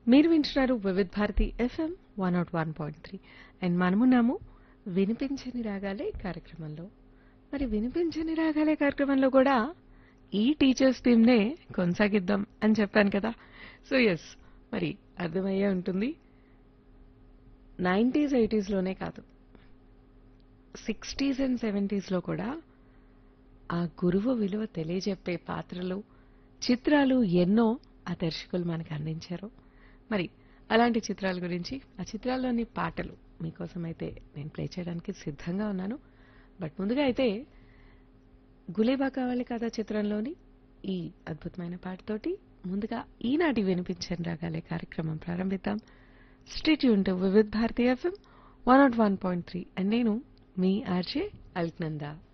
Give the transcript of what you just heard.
మీరు వింటున్నారు Vividh Bharati FM one naught one point three and మనమున్నాము వినిపించని రాగాలే కార్యక్రమంలో మరి వినిపించని రాగాలే కార్యక్రమంలో కూడా ఈ టీచర్స్ టీమ్నే కొనసాగిద్దాం అని చెప్పాను కదా సో ఎస్ మరి అర్థమయ్యే ఉంటుంది నైంటీస్ ఎయిటీస్లోనే కాదు సిక్స్టీస్ అండ్ సెవెంటీస్లో కూడా ఆ గురువు విలువ తెలియజెప్పే పాత్రలు చిత్రాలు ఎన్నో ఆ దర్శకులు మనకు అందించారు మరి అలాంటి చిత్రాల గురించి ఆ చిత్రాల్లోని పాటలు మీకోసం అయితే నేను ప్లే చేయడానికి సిద్ధంగా ఉన్నాను బట్ ముందుగా అయితే గులేబా కావాలి కదా చిత్రంలోని ఈ అద్భుతమైన పాటతోటి ముందుగా ఈనాటి వినిపించని రాగాలే కార్యక్రమం ప్రారంభిద్దాం స్టేట్ యూన్ to Vividh Bharati FM one naught one point three and నేను మీ ఆర్జే అల్క్నందా